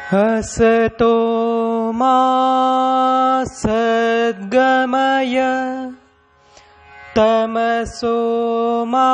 हसतो मा सद्गमय तमसो मा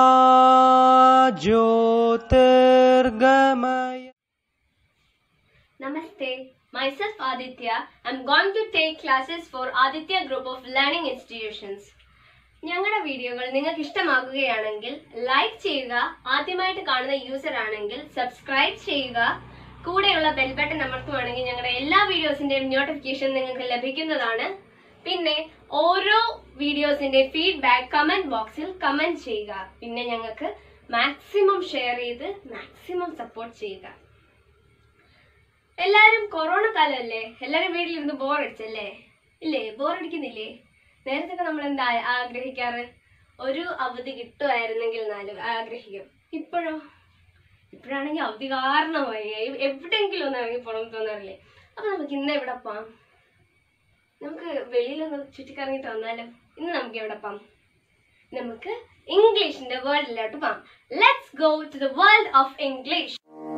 ज्योतिर्गमय Namaste. Myself Aditya. I'm going to take classes for Aditya Group of Learning Institutions. ഞങ്ങളുടെ വീഡിയോകൾ നിങ്ങൾക്ക് ഇഷ്ടമാകുകയാണെങ്കിൽ ലൈക്ക് ചെയ്യുക ആദ്യമായിട്ട് കാണുന്ന യൂസർ ആണെങ്കിൽ സബ്സ്ക്രൈബ് ചെയ്യുക കൂടെയുള്ള ബെൽ ബട്ടൺ അമർത്തുവാണെങ്കിൽ ഞങ്ങളുടെ എല്ലാ വീഡിയോസിന്റെയും നോട്ടിഫിക്കേഷൻ നിങ്ങൾക്ക് ലഭിക്കുന്നതാണ് പിന്നെ ഓരോ വീഡിയോസിന്റെ ഫീഡ്ബാക്ക് കമന്റ് ബോക്സിൽ കമന്റ് ചെയ്യുക പിന്നെ ഞങ്ങൾക്ക് മാക്സിമം ഷെയർ ചെയ്ത് മാക്സിമം സപ്പോർട്ട് ചെയ്യുക എല്ലാരും കൊറോണ കാലമല്ലേ എല്ലാരും വീട്ടിലിരുന്ന് ബോറടിച്ചല്ലേ ഇല്ലേ ബോറടിക്കുന്നില്ലേ നേരത്തെ നമ്മൾ എന്താ ആഗ്രഹിക്കാറ് ഒരു അവധി കിട്ടുമായിരുന്നെങ്കിൽ എന്നാലും ആഗ്രഹിക്കും ഇപ്പോഴോ ഇപ്പോഴാണെങ്കിൽ അവധി കാരണമായി എ- എവിടെയെങ്കിലും ഒന്ന് ഇറങ്ങി പോകണം എന്ന് തോന്നാറില്ലേ അപ്പൊ നമുക്ക് ഇന്ന് എവിടെ പോവാം നമുക്ക് വെളിയിലൊന്ന് ചുറ്റിക്കറങ്ങിട്ട് വന്നാലും ഇന്ന് നമുക്ക് എവിടെ പോവാം നമുക്ക് ഇംഗ്ലീഷിന്റെ വേൾഡിലോട്ട് പോവാം let's go to the world of English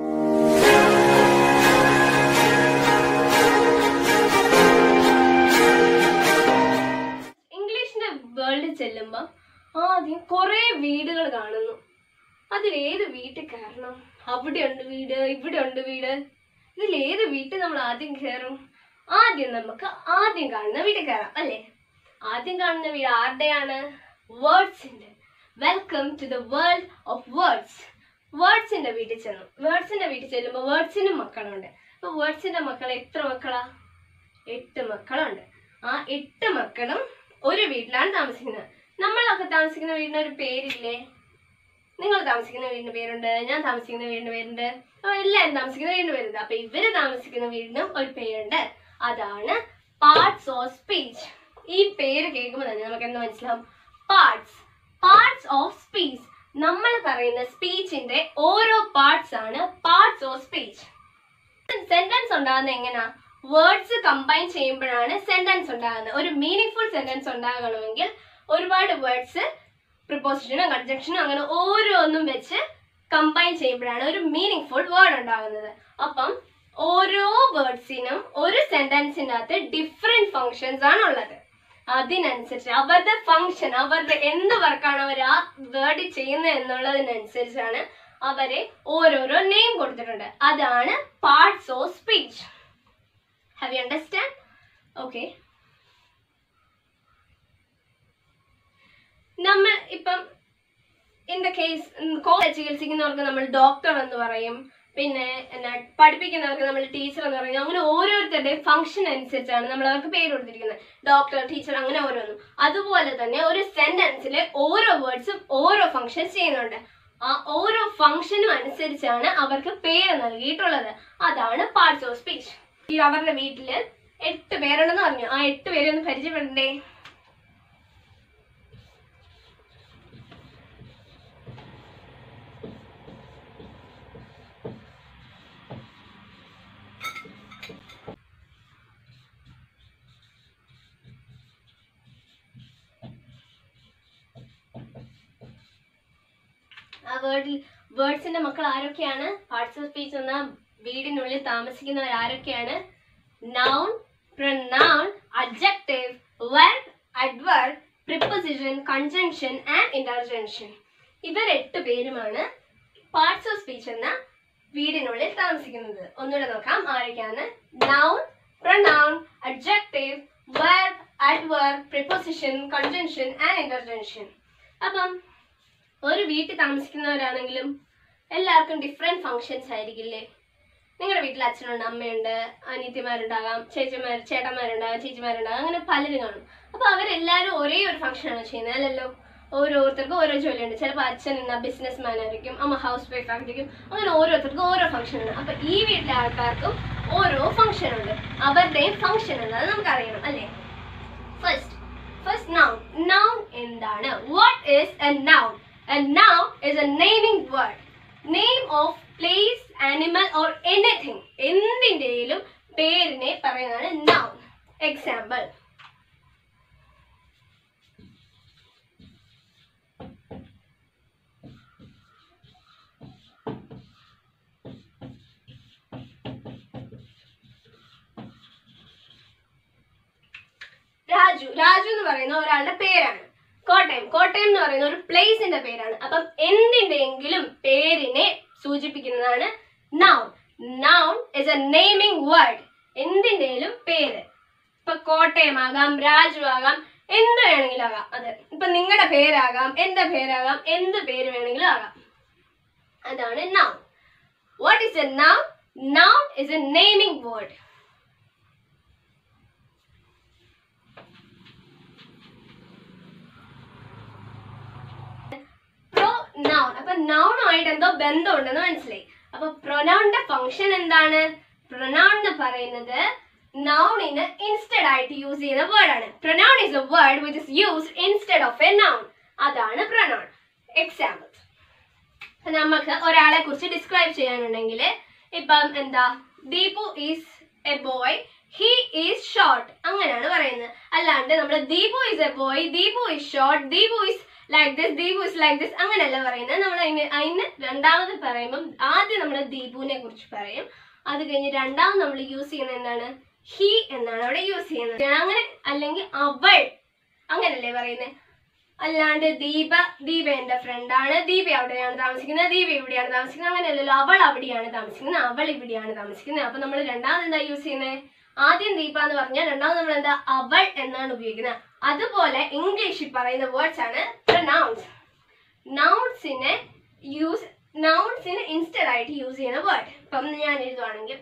ഇംഗ്ലീഷിന്റെ വേൾഡിൽ ചെല്ലുമ്പോ ആദ്യം കുറെ വീടുകൾ കാണുന്നു അതിലേത് വീട്ടിൽ കയറണം അവിടെ ഉണ്ട് വീട് ഇവിടെ ഉണ്ട് വീട് ഇതിലേത് വീട്ടിൽ നമ്മൾ ആദ്യം കയറും ആദ്യം നമുക്ക് ആദ്യം കാണുന്ന വീട്ടിൽ കയറാം അല്ലേ ആദ്യം കാണുന്ന വീട് ആരുടെയാണ് വേർഡ്സിന്റെ welcome to the world of words വേർഡ്സിന്റെ വീട്ടിൽ ചെന്നു വേർഡ്സിന്റെ വീട്ടിൽ ചെല്ലുമ്പോൾ വേർഡ്സിനും മക്കളുണ്ട് അപ്പൊ വേർഡ്സിന്റെ മക്കൾ എത്ര മക്കളാ എട്ട് മക്കളുണ്ട് ആ എട്ട് മക്കളും ഒരു വീട്ടിലാണ് താമസിക്കുന്നത് നമ്മളൊക്കെ താമസിക്കുന്ന വീടിന് ഒരു പേരില്ലേ നിങ്ങൾ താമസിക്കുന്ന വീടിന്റെ പേരുണ്ട് ഞാൻ താമസിക്കുന്ന വീടിന്റെ പേരുണ്ട് അപ്പൊ എല്ലാവരും താമസിക്കുന്ന വീടിന്റെ പേരുണ്ട് അപ്പൊ ഇവര് താമസിക്കുന്ന വീടിനും ഒരു പേരുണ്ട് അതാണ് പാർട്സ് ഓഫ് സ്പീച്ച് ഈ പേര് കേൾക്കുമ്പോൾ തന്നെ നമുക്ക് എന്ത് മനസ്സിലാവും പാർട്സ് പാർട്സ് ഓഫ് സ്പീച്ച് നമ്മൾ പറയുന്ന സ്പീച്ചിന്റെ ഓരോ പാർട്സ് ആണ് പാർട്സ് ഓഫ് സ്പീച്ച് സെന്റൻസ് ഉണ്ടാകുന്നത് എങ്ങനെയാ വേർഡ്സ് കമ്പൈൻ ചെയ്യുമ്പോഴാണ് സെന്റൻസ് ഉണ്ടാകുന്നത് ഒരു മീനിങ് ഫുൾ സെന്റൻസ് ഉണ്ടാകണമെങ്കിൽ ഒരുപാട് വേർഡ്സ് പ്രിപ്പോസിഷനും കൺജക്ഷനും അങ്ങനെ ഓരോന്നും വെച്ച് കമ്പൈൻ ചെയ്യുമ്പോഴാണ് ഒരു മീനിങ് ഫുൾ വേർഡ് ഉണ്ടാകുന്നത് അപ്പം ഓരോ വേർഡ്സിനും ഒരു സെന്റൻസിനകത്ത് ഡിഫറെന്റ് ഫങ്ഷൻസ് ആണ് ഉള്ളത് അതിനനുസരിച്ച് അവരുടെ ഫങ്ഷൻ അവരുടെ എന്ത് വർക്കാണ് അവർ ആ വേർഡ് ചെയ്യുന്നത് എന്നുള്ളതിനനുസരിച്ചാണ് അവരെ ഓരോരോ നെയിം കൊടുത്തിട്ടുണ്ട് അതാണ് parts of speech have you understand okay നമ്മൾ ഇപ്പം ഇൻ ദ കേസ് കോളേജ് ചികിത്സിക്കുന്നവർക്ക് നമ്മൾ ഡോക്ടർ എന്ന് പറയും പിന്നെ എന്നാ പഠിപ്പിക്കുന്നവർക്ക് നമ്മൾ ടീച്ചർ എന്ന് പറയും അങ്ങനെ ഓരോരുത്തരുടെയും ഫംഗ്ഷൻ അനുസരിച്ചാണ് നമ്മൾ അവർക്ക് പേര് കൊടുത്തിരിക്കുന്നത് ഡോക്ടർ ടീച്ചർ അങ്ങനെ ഓരോന്നും അതുപോലെ തന്നെ ഒരു സെന്റൻസിലെ ഓരോ വേർഡ്സും ഓരോ ഫംഗ്ഷൻസ് ചെയ്യുന്നുണ്ട് ആ ഓരോ ഫംഗ്ഷനും അനുസരിച്ചാണ് അവർക്ക് പേര് നൽകിയിട്ടുള്ളത് അതാണ് പാർട്സ് ഓഫ് സ്പീച്ച് ഈ അവരുടെ വീട്ടില് എട്ട് പേരുണ്ടെന്ന് പറഞ്ഞു ആ എട്ട് പേരെ ഒന്ന് പരിചയപ്പെടണ്ടേ ആ വേർഡിൽ വേർഡ്സിന്റെ മക്കൾ ആരൊക്കെയാണ് പാർട്സ് ഓഫ് സ്പീച്ച് എന്ന വീടിനുള്ളിൽ താമസിക്കുന്നവർ ആരൊക്കെയാണ് noun pronoun adjective verb adverb preposition conjunction and interjection ഇവർ എട്ട് പേരുമാണ് പാർട്സ് ഓഫ് സ്പീച്ച് എന്ന വീടിനുള്ളിൽ താമസിക്കുന്നത് ഒന്നുകൂടെ നോക്കാം ആരൊക്കെയാണ് noun pronoun adjective verb adverb preposition conjunction and interjection അപ്പം ഒരു വീട്ടിൽ താമസിക്കുന്നവരാണെങ്കിലും എല്ലാവർക്കും ഡിഫറെന്റ് ഫങ്ഷൻസ് ആയിരിക്കില്ലേ നിങ്ങളുടെ വീട്ടിൽ അച്ഛനുണ്ട് അമ്മയുണ്ട് അനിയത്തിമാരുണ്ടാകാം ചേച്ചിമാർ ചേട്ടന്മാരുണ്ടാകാം ചേച്ചിമാരുണ്ടാകാം അങ്ങനെ പലരും കാണും അപ്പൊ അവരെല്ലാവരും ഒരേ ഒരു ഫംഗ്ഷനാണ് ചെയ്യുന്നത് അല്ലല്ലോ ഓരോരുത്തർക്കും ഓരോ ജോലിയുണ്ട് ചിലപ്പോൾ അച്ഛൻ എന്നാ ബിസിനസ് മാൻ ആയിരിക്കും അമ്മ ഹൗസ് വൈഫ് ആയിരിക്കും അങ്ങനെ ഓരോരുത്തർക്കും ഓരോ ഫംഗ്ഷൻ ഉണ്ട് അപ്പൊ ഈ വീട്ടിലെ ആൾക്കാർക്കും ഓരോ ഫംഗ്ഷൻ ഉണ്ട് അവരുടെയും ഫംഗ്ഷൻ ഉണ്ട് അത് നമുക്കറിയണം അല്ലേ ഫസ്റ്റ് ഫസ്റ്റ് നൗൺ നൗൺ എന്താണ് what is a noun a noun is a naming word name of place animal or anything എന്തിൻ്റെയും പേരിനെ പറയുന്നതാണ് നൗൺ എക്സാമ്പിൾ രാജു രാജു എന്ന് പറയുന്ന ഒരാളുടെ പേരാണ് കോട്ടയം കോട്ടയം എന്ന് പറയുന്ന ഒരു പ്ലേസിന്റെ പേരാണ് അപ്പം എന്തിന്റെയെങ്കിലും പേരിനെ സൂചിപ്പിക്കുന്നതാണ് noun noun is a naming word എന്തിന്റെയും പേര് ഇപ്പൊ കോട്ടയം ആകാം രാജു ആകാം എന്ത് വേണമെങ്കിലും ആകാം അത് ഇപ്പൊ നിങ്ങളുടെ പേരാകാം എന്റെ പേരാകാം എന്ത് പേര് വേണമെങ്കിലും ആകാം അതാണ് noun what is a noun noun is a naming word pronoun അപ്പൊ നൗണുമായിട്ട് എന്തോ ബന്ധമുണ്ടെന്ന് മനസ്സിലായി അപ്പൊ പ്രൊനൗണിന്റെ ഫംഗ്ഷൻ എന്താണ് പ്രൊനൗൺ എന്ന് പറയുന്നത് നൗണിന് ഇൻസ്റ്റഡ് ആയിട്ട് യൂസ് ചെയ്യുന്ന വേർഡ് ആണ് pronoun is a word which is used instead of a noun അതാണ് പ്രൊനൗൺ എക്സാമ്പിൾ നമുക്ക് ഒരാളെ കുറിച്ച് ഡിസ്ക്രൈബ് ചെയ്യാനുണ്ടെങ്കിൽ ഇപ്പം എന്താ Deepu is a boy he is short അങ്ങനെയാണ് പറയുന്നത് അല്ലാണ്ട് നമ്മൾ Deepu is a boy Deepu is short Deepu is like this Deepu is like this അങ്ങനെയല്ല പറയുന്നത് നമ്മൾ അതിന് അതിന് രണ്ടാമത് പറയുമ്പം ആദ്യം നമ്മൾ ദീപുവിനെ കുറിച്ച് പറയും അത് കഴിഞ്ഞ് രണ്ടാമത് നമ്മൾ യൂസ് ചെയ്യുന്നത് എന്താണ് ഹി എന്നാണ് അവിടെ യൂസ് ചെയ്യുന്നത് അങ്ങനെ അല്ലെങ്കിൽ അവൾ അങ്ങനല്ലേ പറയുന്നത് അല്ലാണ്ട് ദീപ ദീപ എന്റെ ഫ്രണ്ടാണ് ദീപ അവിടെയാണ് താമസിക്കുന്നത് ദീപ ഇവിടെയാണ് താമസിക്കുന്നത് അങ്ങനെയല്ലല്ലോ അവൾ അവിടെയാണ് താമസിക്കുന്നത് അവൾ ഇവിടെയാണ് താമസിക്കുന്നത് അപ്പൊ നമ്മൾ രണ്ടാമത് എന്താ യൂസ് ചെയ്യുന്നത് ആദ്യം ദീപ എന്ന് പറഞ്ഞാൽ രണ്ടാമത് നമ്മൾ എന്താ അവൾ എന്നാണ് ഉപയോഗിക്കുന്നത് അതുപോലെ ഇംഗ്ലീഷിൽ പറയുന്ന വേർഡ്സ് ആണ് പ്രൊനൗൺസ് നൗൺസിനെ യൂസ് നൗൺസിന് ഇൻസ്റ്റഡ് ആയിട്ട് യൂസ് ചെയ്യുന്ന വേർഡ് ഇപ്പം ഞാൻ എഴുതുവാണെങ്കിൽ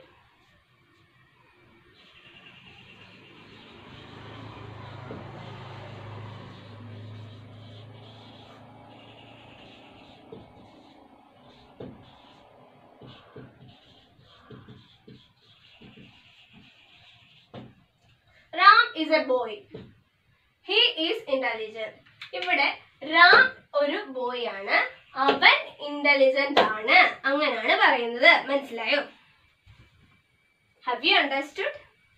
Ram is a boy he is intelligent ഇവിടെ റാം ഒരു ബോയ് ആണ് അവൻ ഇന്റലിജന്റ് ആണ് അങ്ങനെയാണ് പറയുന്നത് മനസ്സിലായോ ഹാവ് യു അണ്ടർസ്റ്റുഡ്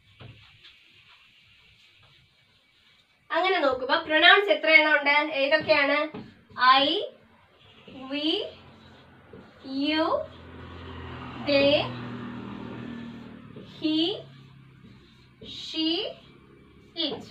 അങ്ങനെ നോക്കുമ്പോ പ്രൊനൗൺസ് എത്ര എണ്ണം ഉണ്ട് ഏതൊക്കെയാണ് I we you they he she it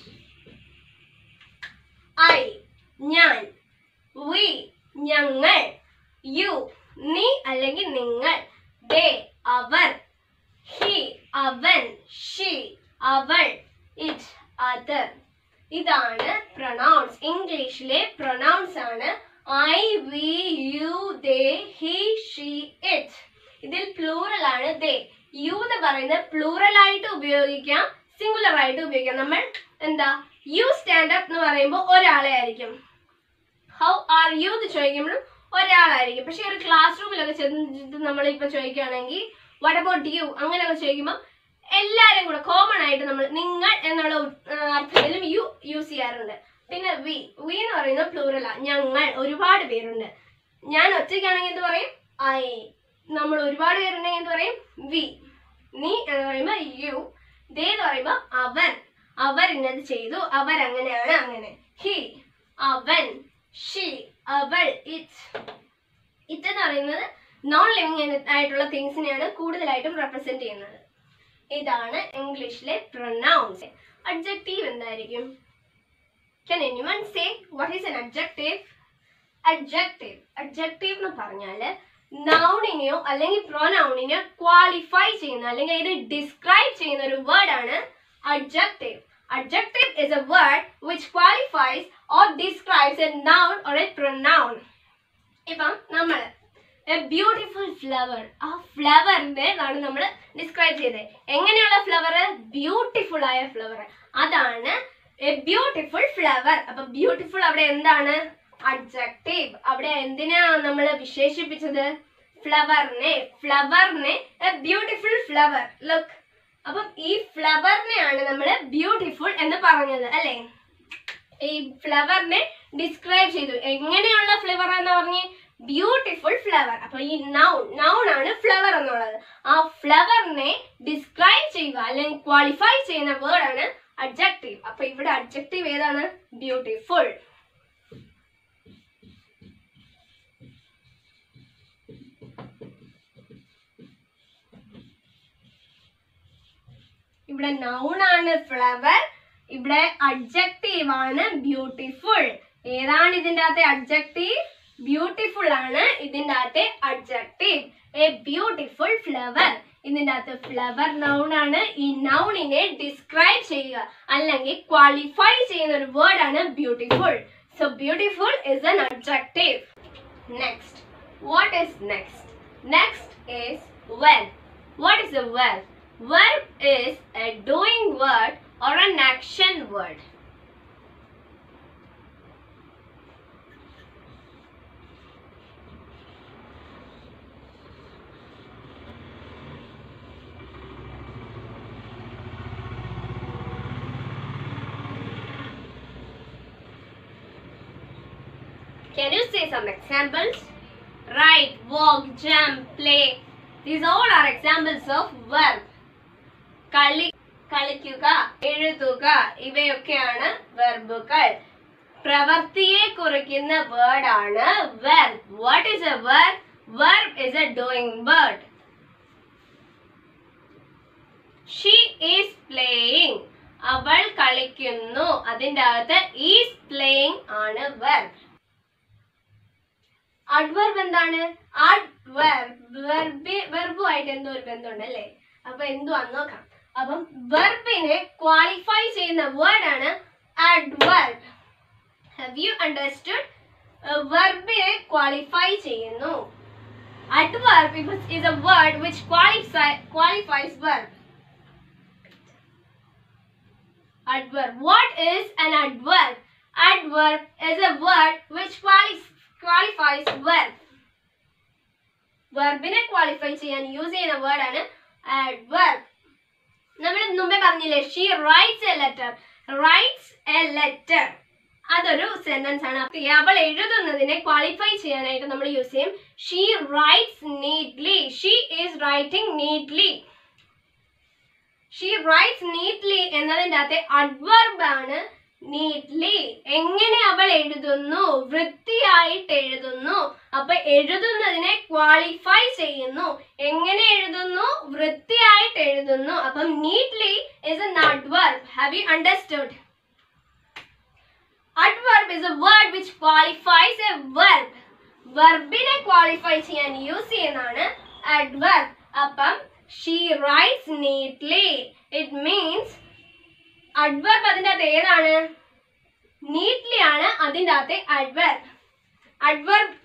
I ഞാൻ വി ഞങ്ങൾ യു നീ അല്ലെങ്കിൽ നിങ്ങൾ ദേ അവർ ഹി അവൻ ഷീ അവൾ ഇറ്റ് അതർ ഇതാണ് പ്രൊനൗൺസ് ഇംഗ്ലീഷിലെ പ്രൊനൗൺസ് ആണ് I we you they he she it ഇതിൽ പ്ലൂറൽ ആണ് ദേ യു എന്ന് പറയുന്നത് പ്ലൂറൽ ആയിട്ട് ഉപയോഗിക്കാം സിംഗുലർ ആയിട്ട് ഉപയോഗിക്കാം നമ്മൾ എന്താ യു സ്റ്റാൻഡ് അപ്പ് എന്ന് പറയുമ്പോൾ ഒരാളെ ആയിരിക്കും ഹൗ ആർ യു എന്ന് ചോദിക്കുമ്പോഴും ഒരാളായിരിക്കും പക്ഷെ ഒരു ക്ലാസ് റൂമിലൊക്കെ ചെന്നിട്ട് നമ്മൾ ഇപ്പൊ ചോദിക്കുകയാണെങ്കിൽ വട്ട് അബൌട്ട് യു അങ്ങനെയൊക്കെ ചോദിക്കുമ്പോൾ എല്ലാരും കൂടെ കോമൺ ആയിട്ട് നമ്മൾ നിങ്ങൾ എന്നുള്ള ആ, അർത്ഥത്തിലും യു യൂസ് ചെയ്യാറുണ്ട് പിന്നെ വി വി എന്ന് പറയുന്നത് പ്ലൂറലാ ഞങ്ങൾ ഒരുപാട് പേരുണ്ട് ഞാൻ ഒറ്റയ്ക്കാണെങ്കിൽ എന്ത് പറയും ഐ നമ്മൾ ഒരുപാട് പേരുണ്ടെങ്കിൽ എന്ത് പറയും വി നീ എന്ന് പറയുമ്പോൾ യു ദേ എന്ന് പറയുമ്പോൾ അവൻ അവർ ഇന്നത് ചെയ്തു അവർ അങ്ങനെയാണ് അങ്ങനെ ഹി അവൻ ഷീ അവൾ ഇറ്റ് ഇറ്റ് എന്ന് പറയുന്നത് നോൺ ലിവിങ് ആയിട്ടുള്ള തിങ്സിനെയാണ് കൂടുതലായിട്ടും റെപ്രസെന്റ് ചെയ്യുന്നത് ഇതാണ് ഇംഗ്ലീഷിലെ പ്രൊനൗൺസ് അഡ്ജക്റ്റീവ് എന്തായിരിക്കും Can anyone say what is an adjective? Adjective. Adjective എന്ന് പറഞ്ഞാല് നൗണിനെയോ അല്ലെങ്കിൽ പ്രൊനൗണിനെയോ ക്വാളിഫൈ ചെയ്യുന്ന അല്ലെങ്കിൽ അതിനെ ഡിസ്ക്രൈബ് ചെയ്യുന്ന ഒരു വേർഡ് ആണ് adjective. Adjective is a word which qualifies or describes a noun or a pronoun. ഇപ്പം നമ്മൾ എ ബ്യൂട്ടിഫുൾ ഫ്ലവർ ആ ഫ്ലവറിനെ ആണ് നമ്മൾ ഡിസ്ക്രൈബ് ചെയ്തത് എങ്ങനെയുള്ള ഫ്ലവർ ബ്യൂട്ടിഫുൾ ആയ ഫ്ലവർ അതാണ് എ ബ്യൂട്ടിഫുൾ ഫ്ലവർ അപ്പൊ ബ്യൂട്ടിഫുൾ അവിടെ എന്താണ് അഡ്ജക്റ്റീവ് അവിടെ എന്തിനാ നമ്മൾ വിശേഷിപ്പിച്ചത് ഫ്ലവറിനെ ഫ്ലവറിനെ എ ബ്യൂട്ടിഫുൾ ഫ്ലവർ ലുക്ക് അപ്പം ഈ ഫ്ലവറിനെയാണ് നമ്മൾ ബ്യൂട്ടിഫുൾ എന്ന് പറഞ്ഞത് അല്ലേ ഈ ഫ്ലവറിനെ ഡിസ്ക്രൈബ് ചെയ്തു എങ്ങനെയുള്ള ഫ്ലവർ എന്ന് പറഞ്ഞ് ബ്യൂട്ടിഫുൾ ഫ്ലവർ അപ്പൊ ഈ നൗൺ നൗൺ ആണ് ഫ്ലവർ എന്നുള്ളത് ആ ഫ്ലവറിനെ ഡിസ്ക്രൈബ് ചെയ്യുക അല്ലെങ്കിൽ ക്വാളിഫൈ ചെയ്യുന്ന വേർഡ് ആണ് അഡ്ജക്റ്റീവ് അപ്പൊ ഇവിടെ അഡ്ജക്റ്റീവ് ഏതാണ് ബ്യൂട്ടിഫുൾ ഇവിടെ നൗൺ ആണ് ഫ്ലവർ ഇവിടെ അഡ്ജക്റ്റീവ് ആണ് ബ്യൂട്ടിഫുൾ ഏതാണ് ഇതിന്റെ അകത്തെ അഡ്ജക്റ്റീവ് ബ്യൂട്ടിഫുൾ ആണ് ഇതിന്റെ അകത്തെ അഡ്ജക്റ്റീവ് എ ബ്യൂട്ടിഫുൾ ഫ്ലവർ ഇതിന്റെ അകത്ത് ഫ്ലവർ നൗൺ ആണ് ഈ നൗണിനെ ഡിസ്ക്രൈബ് ചെയ്യുക അല്ലെങ്കിൽ ക്വാളിഫൈ ചെയ്യുന്ന ഒരു വേർഡ് ആണ് beautiful so beautiful is an adjective next what is next next is well what is a verb verb is a doing word or an action word Can you say some examples? Write, walk, jump, play. These all are examples of verb. കളി കളിക്കുക എഴുതുക ഇവയൊക്കെയാണ് വെർബുകൾ പ്രവൃത്തിയെ കുറിക്കുന്ന word ആണ് verb what is a verb verb is a doing word she is playing അവൾ കളിക്കുന്നു അതിന്റെ അകത്ത് ഈസ് പ്ലേയിങ് ആണ് വെർബ് അഡ്വർബ് എന്താണ് വെർബ് വെർബുമായിട്ട് എന്തോ ഒരു ബന്ധമുണ്ട് അല്ലേ അപ്പൊ എന്തുവാന്ന് നോക്കാം അപ്പം വെർബിനെ ക്വാളിഫൈ ചെയ്യുന്ന വേർഡ് ആണ് അഡ്വർബ് ഹാവ് യു അണ്ടർസ്റ്റുഡ് വെർബിനെ ക്വാളിഫൈ ചെയ്യുന്നു adverb is a word which qualify qualifies verb adverb. What is an adverb? Adverb is a word which quali- qualifies verb. വെർബിനെ ക്വാളിഫൈ ചെയ്യാൻ യൂസ് ചെയ്യുന്ന വേർഡ് ആണ് adverb. നമ്മൾ മുമ്പേ പറഞ്ഞില്ലേ she writes a letter writes a letter അതൊരു sentence ആണ് അപ്പൊ അവൾ എഴുതുന്നതിനെ ക്വാളിഫൈ ചെയ്യാനായിട്ട് നമ്മൾ യൂസ് ചെയ്യും she writes neatly she is writing neatly she writes neatly എന്നതിൻ്റെ അകത്തെ അഡ്വർബ് ആണ് നീറ്റ്ലി എങ്ങനെ അവൾ എഴുതുന്നു വൃത്തിയായിട്ട് എഴുതുന്നു അപ്പൊ എഴുതുന്നതിനെ ക്വാളിഫൈ ചെയ്യുന്നു എങ്ങനെ എഴുതുന്നു വൃത്തിയായിട്ട് എഴുതുന്നു അപ്പം neatly is an adverb have you understood adverb is a word which qualifies a verb വെർബിനെ ക്വാളിഫൈ ചെയ്യാൻ യൂസ് ചെയ്യുന്നതാണ് അഡ്വർബ് അപ്പം she writes neatly it means adverb അതിൻ്റെ അകത്ത് ഏതാണ് നീറ്റ്ലി ആണ് അതിൻ്റെ അകത്തെ അഡ്വർബ് അഡ്വർബ്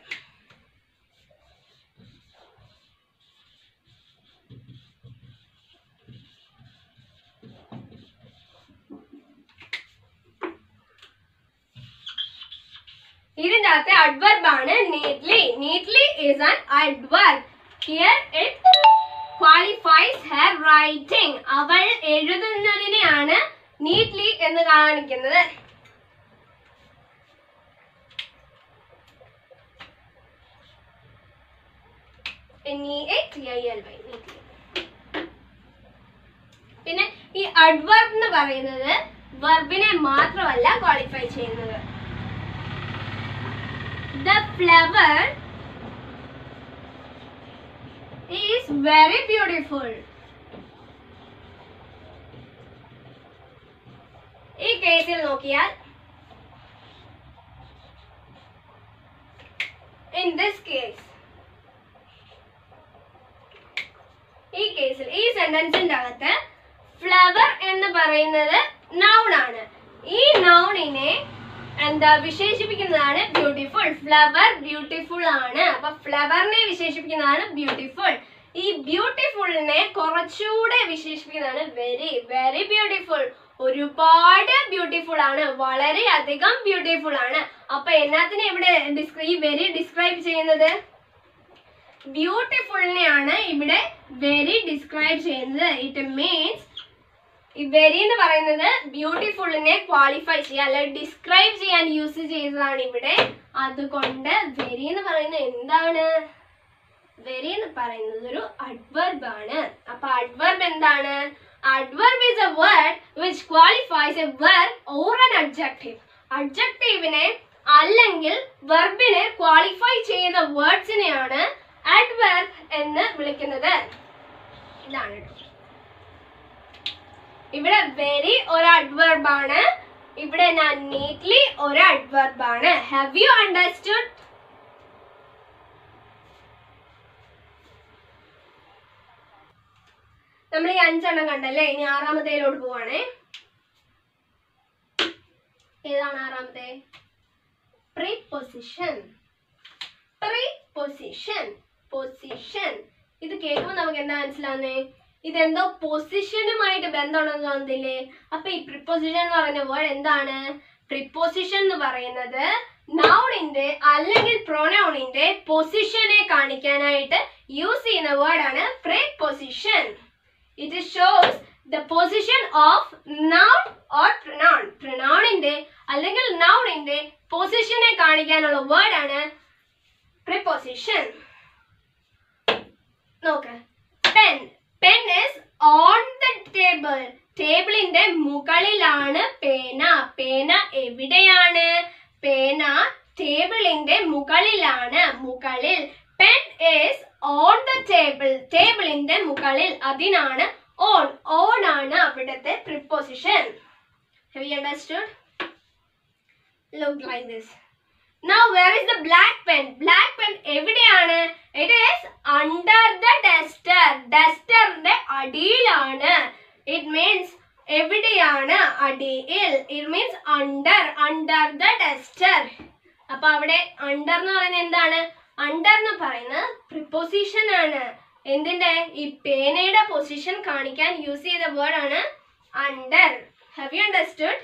ഇതിന്റെ അകത്തെ അഡ്വർബ് ആണ് neatly neatly is an adverb here it qualifies her writing അവൾ എഴുതുന്നതിനെയാണ് നീറ്റ്ലി എന്ന് കാണിക്കുന്നത് പിന്നെ ഈ അഡ്വർബ് എന്ന് പറയുന്നത് വെർബിനെ മാത്രമല്ല ക്വാളിഫൈ ചെയ്യുന്നത് the flower is very beautiful ഈ കേസിൽ നോക്കിയാൽ ഇൻ ദിസ് കേസ് ഈ കേസിൽ ഈ സെന്റൻസിന്റെ അകത്ത് ഫ്ലവർ എന്ന് പറയുന്നത് നൗൺ ആണ് ഈ നൗണിനെ എന്താ വിശേഷിപ്പിക്കുന്നതാണ് ബ്യൂട്ടിഫുൾ ഫ്ലവർ ബ്യൂട്ടിഫുൾ ആണ് അപ്പൊ ഫ്ലവറിനെ വിശേഷിപ്പിക്കുന്നതാണ് ബ്യൂട്ടിഫുൾ ഈ ബ്യൂട്ടിഫുളിനെ കുറച്ചുകൂടെ വിശേഷിപ്പിക്കുന്നതാണ് വെരി വെരി ബ്യൂട്ടിഫുൾ ഒരുപാട് ബ്യൂട്ടിഫുൾ ആണ് വളരെ അധികം ബ്യൂട്ടിഫുൾ ആണ് അപ്പൊ എന്നാത്തിനെ ഇവിടെ ഡിസ്ക്രൈ ഈ വെരി ഡിസ്ക്രൈബ് ചെയ്യുന്നത് ബ്യൂട്ടിഫുളിനെയാണ് ഇവിടെ വെരി ഡിസ്ക്രൈബ് ചെയ്യുന്നത് ഇറ്റ് മീൻസ് ഈ വെരി എന്ന് പറയുന്നത് ബ്യൂട്ടിഫുള്ളിനെ ക്വാളിഫൈ ചെയ്യാൻ അല്ലെങ്കിൽ ഡിസ്ക്രൈബ് ചെയ്യാൻ യൂസ് ചെയ്തതാണ് ഇവിടെ അതുകൊണ്ട് വെരി എന്ന് പറയുന്നത് എന്താണ് വെരി എന്ന് പറയുന്നത് ഒരു അഡ്വർബ് ആണ് അപ്പൊ അഡ്വർബ് എന്താണ് adverb is a word which qualifies a verb or an adjective അഡ്ജക്റ്റീവിനെ അല്ലെങ്കിൽ വെർബിനെ ക്വാളിഫൈ ചെയ്യുന്ന വേർഡ്സിനെയാണ് അഡ്വർബ് എന്ന് വിളിക്കുന്നത് ഇതാണ് കേട്ടോ ഇവിടെ വെരി ഒരു അഡ്വർബ് ആണ് ഇവിടെ ഞാൻ നീറ്റ്ലി ഒരു അഡ്വർബ് ആണ് ഹാവ് യു അണ്ടർസ്റ്റുഡ് നമ്മൾ ഈ അഞ്ചെണ്ണം കണ്ടല്ലേ ഇനി ആറാമത്തേലോട്ട് പോവാണേ ഏതാണ് ആറാമത്തെ പ്രീപൊസിഷൻ പ്രീപൊസിഷൻ പൊസിഷൻ ഇത് കേൾക്കുമ്പോൾ നമുക്ക് എന്താ മനസ്സിലാവുന്നേ ഇതെന്തോ പൊസിഷനുമായിട്ട് ബന്ധമുണ്ടെന്ന് തോന്നുന്നില്ലേ അപ്പൊ ഈ പ്രിപ്പൊസിഷൻ എന്ന് പറയുന്ന വേർഡ് എന്താണ് പ്രിപ്പൊസിഷൻ എന്ന് പറയുന്നത് നൗണിന്റെ അല്ലെങ്കിൽ പ്രൊനൗണിന്റെ പൊസിഷനെ കാണിക്കാനായിട്ട് യൂസ് ചെയ്യുന്ന വേർഡാണ് preposition it shows the position of noun or pronoun പ്രൊനൗണിന്റെ അല്ലെങ്കിൽ നൗണിന്റെ പൊസിഷനെ കാണിക്കാനുള്ള വേർഡാണ് പ്രിപ്പൊസിഷൻ നോക്ക് pen pen is on the table ടേബിളിന്റെ മുകളിലാണ് പേന പേന എവിടെയാണ് പേന ടേബിളിന്റെ മുകളിലാണ് മുകളിൽ pen is on the table ടേബിളിന്റെ മുകളിൽ അതിനാണ് ഓൺ ഓൺ ആണ് അവിടുത്തെ preposition have you understood look like this Now where is the black pen? Black pen എവിടെയാണ്? It is under the duster. ഡസ്റ്ററിന്റെ അടിയിലാണ്. It means എവിടെയാണ് അടിയിൽ it means under under the duster അപ്പൊ അവിടെ അണ്ടർ എന്ന് പറയുന്നത് എന്താണ് അണ്ടർ എന്ന് പറയുന്നത് പ്രിപ്പൊസിഷൻ ആണ് എന്തിന്റെ ഈ പേനയുടെ പൊസിഷൻ കാണിക്കാൻ യൂസ് ചെയ്ത വേർഡ് ആണ് അണ്ടർ ഹാവ് യു അണ്ടർസ്റ്റുഡ്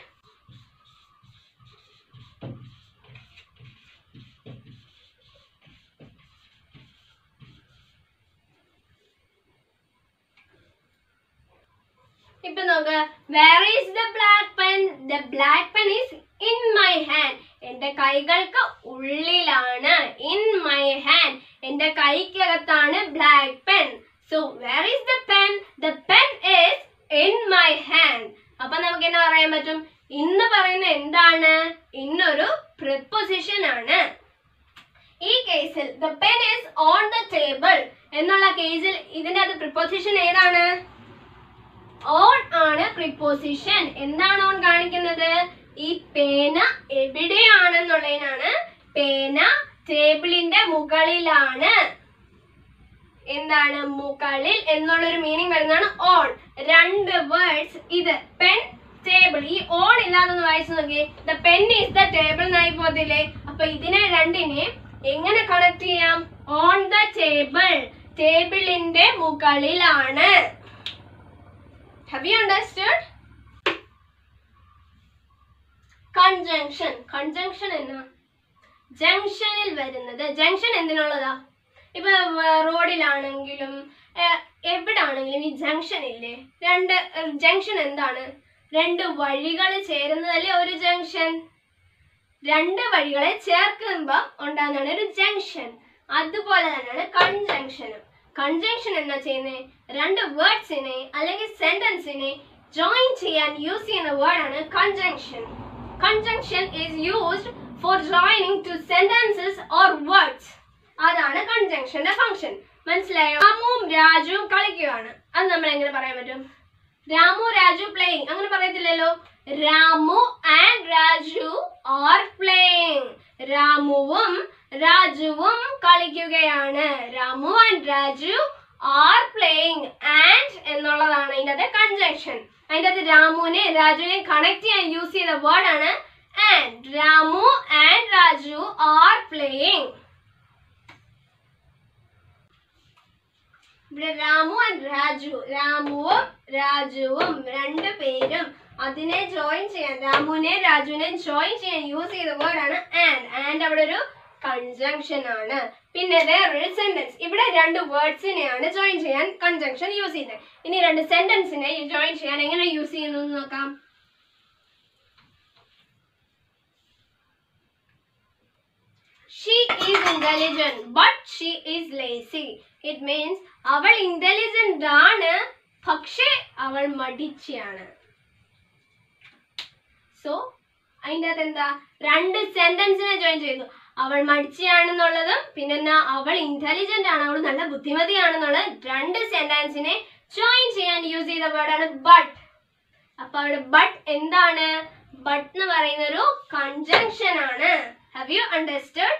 ഇപ്പൊ നോക്ക് where is the black pen the black pen is in my hand എന്റെ കൈകൾക്ക് ഉള്ളിലാണ് ഇൻ മൈ ഹാൻഡ് എന്റെ കൈക്കകത്താണ് black pen so where is the pen the pen is in my hand അപ്പൊ നമുക്ക് എന്നാ പറയാൻ പറ്റും ഇന്ന് പറയുന്ന എന്താണ് ഇന്നൊരു പ്രിപ്പൊസിഷൻ ആണ് ഈ കേസിൽ the pen is on the table എന്നുള്ള കേസിൽ ഇതിന്റെ അത് പ്രിപ്പൊസിഷൻ ഏതാണ് ഓൺ ആണ് പ്രിപ്പോസിഷൻ എന്താണ് ഓൺ കാണിക്കുന്നത് ഈ പേന എവിടെയാണെന്നുള്ളതിനാണ് പേന ടേബിളിന്റെ മുകളിലാണ് എന്താണ് മുകളിൽ എന്നുള്ളൊരു മീനിങ് വരുന്നതാണ് ഓൺ രണ്ട് വേർഡ്സ് ഇത് പെൻ ടേബിൾ ഈ ഓൺ ഇല്ലാതൊന്ന് വായിച്ചു നോക്കി the pen is the table എന്നായി പോകത്തില്ലേ അപ്പൊ ഇതിനെ രണ്ടിനെ എങ്ങനെ കണക്ട് ചെയ്യാം ഓൺ ദ ടേബിൾ ടേബിളിന്റെ മുകളിലാണ് Have you understood? Conjunction conjunction എന്നാ ജംഗ്ഷനിൽ വരുന്നത് ജംഗ്ഷൻ എന്തിനുള്ളതാ ഇപ്പൊ റോഡിലാണെങ്കിലും എവിടാണെങ്കിലും ഈ ജംഗ്ഷൻ ഇല്ലേ രണ്ട് ജംഗ്ഷൻ എന്താണ് രണ്ട് വഴികൾ ചേരുന്നതല്ലേ ഒരു ജംഗ്ഷൻ രണ്ട് വഴികളെ ചേർക്കുമ്പോൾ ഉണ്ടാകുന്നതാണ് ഒരു ജംഗ്ഷൻ അതുപോലെ തന്നെയാണ് കൺജങ്ഷനും കൺജങ്ഷൻ എന്നാ ചെയ്യുന്നത് രണ്ട് വേർഡ്സിനെ അല്ലെങ്കിൽ സെന്റൻസിനെ ജോയിൻ ചെയ്യാൻ യൂസ് ചെയ്യുന്ന വേർഡാണ് conjunction conjunction is used for joining two sentences or words അതാണ് കൺജങ്ഷന്റെ ഫംഗ്ഷൻ മനസ്സിലായോ രാമുവും രാജുവും കളിക്കുകയാണ് അത് നമ്മൾ എങ്ങനെ പറയാൻ പറ്റും രാമു രാജു പ്ലേയിങ് അങ്ങനെ പറയത്തില്ലല്ലോ Ramu and Raju are playing രാമുവും രാജുവും കളിക്കുകയാണ് Ramu and Raju are playing and എന്നുള്ളതാണ് അതിൻ്റെ അത് കൺജങ്ഷൻ അതിൻ്റെ അത് രാമുവിനെ രാജുവിനെ കണക്ട് ചെയ്യാൻ യൂസ് ചെയ്ത വേർഡാണ് and Ramu and Raju are playing ഇവിടെ രാമു ആൻഡ് രാജു രാമുവും രാജുവും രണ്ടു പേരും അതിനെ ജോയിൻ ചെയ്യാൻ രാമുവിനെ രാജുവിനെ ജോയിൻ ചെയ്യാൻ യൂസ് ചെയ്ത വേർഡാണ് ആൻഡ് ആൻഡ് അവിടെ ഒരു കൺജങ്ഷൻ ആണ് പിന്നെ വേറൊരു സെന്റൻസ് ഇവിടെ രണ്ട് വേർഡ്സിനെയാണ് ജോയിൻ ചെയ്യാൻ കൺജങ്ഷൻ യൂസ് ചെയ്യുന്നത് ഇനി രണ്ട് സെന്റൻസിനെ ജോയിൻ ചെയ്യാൻ എങ്ങനെ യൂസ് ചെയ്യുന്നു എന്ന് നോക്കാം she is intelligent but she is lazy it means അവൾ ഇന്റലിജന്റ് ആണ് പക്ഷേ അവൾ മടിച്ചിയാണ് സോ അതിൻ്റെ അകത്ത് എന്താ രണ്ട് സെന്റൻസിനെ ജോയിൻ ചെയ്തു അവൾ മടിച്ചിയാണെന്നുള്ളതും പിന്നെ എന്നാ അവൾ ഇന്റലിജന്റ് ആണ് അവൾ നല്ല ബുദ്ധിമതിയാണെന്നുള്ള രണ്ട് സെന്റൻസിനെ ജോയിൻ ചെയ്യാൻ യൂസ് ചെയ്ത വേർഡാണ് ബട്ട് അപ്പൊ അവിടെ ബട്ട് എന്താണ് ബട്ട് എന്ന് പറയുന്ന ഒരു കൺജങ്ഷൻ ആണ് ഹാവ് യു അണ്ടർസ്റ്റുഡ്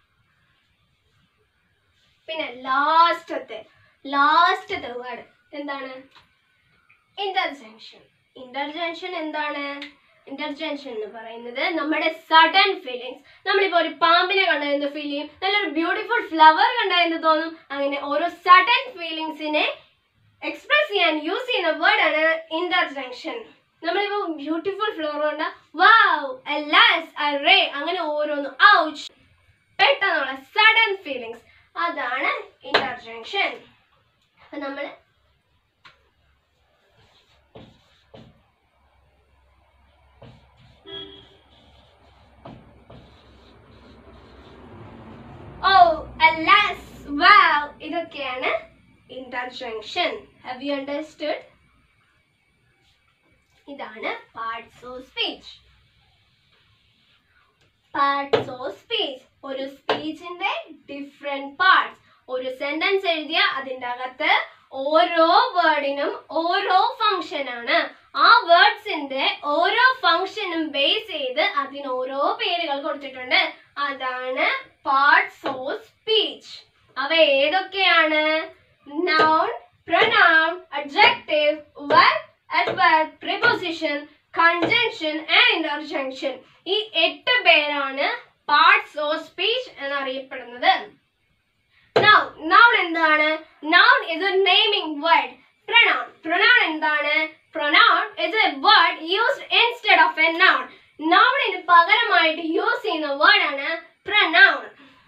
പിന്നെ ലാസ്റ്റത്തെ ലാസ്റ്റത്തെ വേർഡ് എന്താണ് ഇന്റർജെൻഷൻ ഇന്റർജെൻഷൻ എന്താണ് ഇന്റർജെൻഷൻ എന്ന് പറയുന്നത് നമ്മുടെ സഡൻ ഫീലിങ്സ് നമ്മളിപ്പോ ഒരു പാമ്പിനെ കണ്ടതെന്ന് ഫീൽ ചെയ്യും നല്ലൊരു ബ്യൂട്ടിഫുൾ ഫ്ലവർ കണ്ടതെന്ന് തോന്നും അങ്ങനെ ഓരോ സഡൻ ഫീലിങ്സിനെ എക്സ്പ്രസ് ചെയ്യാൻ യൂസ് ചെയ്യുന്ന വേർഡ് ആണ് ഇന്റർജെൻഷൻ നമ്മളിപ്പോ ബ്യൂട്ടിഫുൾ ഫ്ലവർ കണ്ട വാവ് അല്ലാസ് അറേ അങ്ങനെ ഓരോന്നും ഔച്ച് പെട്ടെന്നുള്ള സഡൻ ഫീലിങ്സ് അതാണ് ഇന്റർജെൻഷൻ അപ്പൊ നമ്മൾ ഓ അല്ലാസ് വാവ് ഇതൊക്കെയാണ് ഇന്റർജെൻഷൻ ഹാവ് യു അണ്ടർസ്റ്റുഡ് ഇതാണ് parts of speech parts of speech ഒരു സ്പീച്ചിന്റെ ഡിഫറെന്റ് പാർട്സ് ഒരു സെന്റൻസ് എഴുതിയ അതിന്റെ അകത്ത് ഓരോ വേർഡിനും ഓരോ ഫംഗ്ഷൻ ആണ് ആ വേർഡ്സിന്റെ ഓരോ ഫംഗ്ഷനും ബേസ് ചെയ്ത് അതിന് ഓരോ പേരുകൾ കൊടുത്തിട്ടുണ്ട് അതാണ് പാർട്സ് ഓഫ് സ്പീച്ച് അവ ഏതൊക്കെയാണ് noun pronoun adjective verb adverb preposition conjunction and interjunction ഈ എട്ട് പേരാണ് പാർട്സ് ഓഫ് സ്പീച്ച് എന്നറിയപ്പെടുന്നത് noun noun എന്താണ് noun is a naming word pronoun pronoun എന്താണ് pronoun is a word used instead of a noun nounന് പകരമായിട്ട് യൂസ് ചെയ്യുന്ന word ആണ് pronoun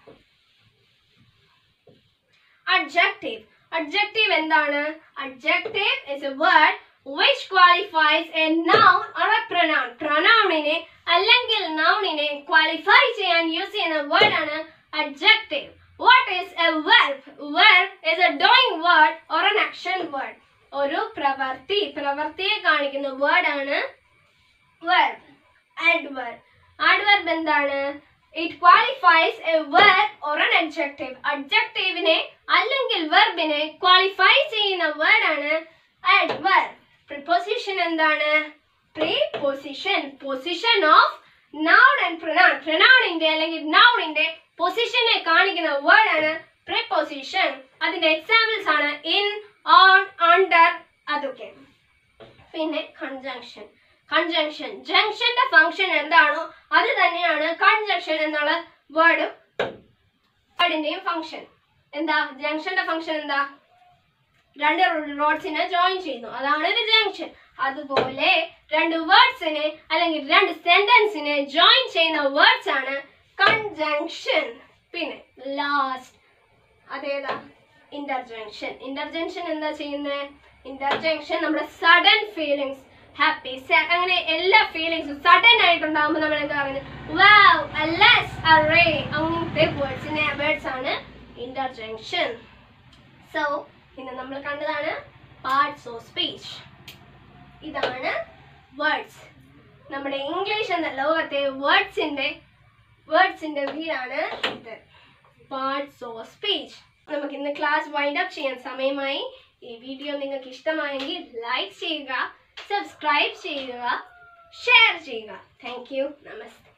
adjective adjective എന്താണ് adjective is a word which qualifies a noun or a pronoun pronounനെ അല്ലെങ്കിൽ nounനെ qualify ചെയ്യാൻ യൂസ് ചെയ്യുന്ന വേർഡ് ആണ് adjective what is a verb verb is a doing word or an action word ഒരു പ്രവൃത്തി പ്രവൃത്തിയെ കാണിക്കുന്ന വേർഡ് ആണ് verb adverb adverb എന്താണ് it qualifies a verb or an adjective adjectiveനെ അല്ലെങ്കിൽ വെർബിനെ ക്വാളിഫൈ ചെയ്യുന്ന വേർഡ് ആണ് adverb preposition എന്താണ് preposition position of noun and pronoun pronounന്റെ അല്ലെങ്കിൽ nounന്റെ പൊസിഷനെ കാണിക്കുന്ന വേർഡ് ആണ് preposition അതിന്റെ എക്സാമ്പിൾസ് ആണ് in on under അതൊക്കെ പിന്നെ കൺജങ്ഷൻ കൺജങ്ഷൻ ജംഗ്ഷന്റെ ഫംഗ്ഷൻ എന്താണോ അത് തന്നെയാണ് കൺജങ്ഷൻ എന്നുള്ള വേർഡും വേർഡിന്റെയും ഫംഗ്ഷൻ എന്താ ജംഗ്ഷന്റെ ഫംഗ്ഷൻ എന്താ രണ്ട് റോഡ്സിനെ ജോയിൻ ചെയ്യുന്നു അതാണ് ഒരു ജംഗ്ഷൻ അതുപോലെ രണ്ട് വേർഡ്സിനെ അല്ലെങ്കിൽ രണ്ട് സെന്റൻസിനെ ജോയിൻ ചെയ്യുന്ന വേർഡ്സ് ആണ് കൺജങ്ഷൻ പിന്നെ ലാസ്റ്റ് അതേതാ ഇന്റർജങ്ഷൻ ഇന്റർജങ്ഷൻ എന്താ ചെയ്യുന്നത് ഇന്റർജങ്ഷൻ നമ്മുടെ സഡൻ ഫീലിങ്സ് ഹാപ്പി അങ്ങനെ എല്ലാ ഫീലിങ്സും സഡൻ ആയിട്ടുണ്ടാകുമ്പോൾ നമ്മൾ എന്താ പറയുന്നത് വാവ് അല്ലസ് അറേ അങ്ങനത്തെ വേർഡ്സിനെ വേർഡ്സ് ആണ് ഇന്റർജങ്ഷൻ സോ ഇന്ന് നമ്മൾ കണ്ടതാണ് പാർട്സ് ഓഫ് സ്പീച്ച് ഇതാണ് വേർഡ്സ് നമ്മുടെ ഇംഗ്ലീഷ് എന്ന ലോകത്തെ വേർഡ്സിന്റെ വേർഡ്സിന്റെ വീടാണ് ഇത് പാർട്സ് ഓഫ് സ്പീച്ച് നമുക്ക് ഇന്ന് ക്ലാസ് വൈൻഡ് അപ്പ് ചെയ്യാൻ സമയമായി ഈ വീഡിയോ നിങ്ങൾക്ക് ഇഷ്ടമായെങ്കിൽ ലൈക്ക് ചെയ്യുക സബ്സ്ക്രൈബ് ചെയ്യുക ഷെയർ ചെയ്യുക താങ്ക് യു നമസ്തേ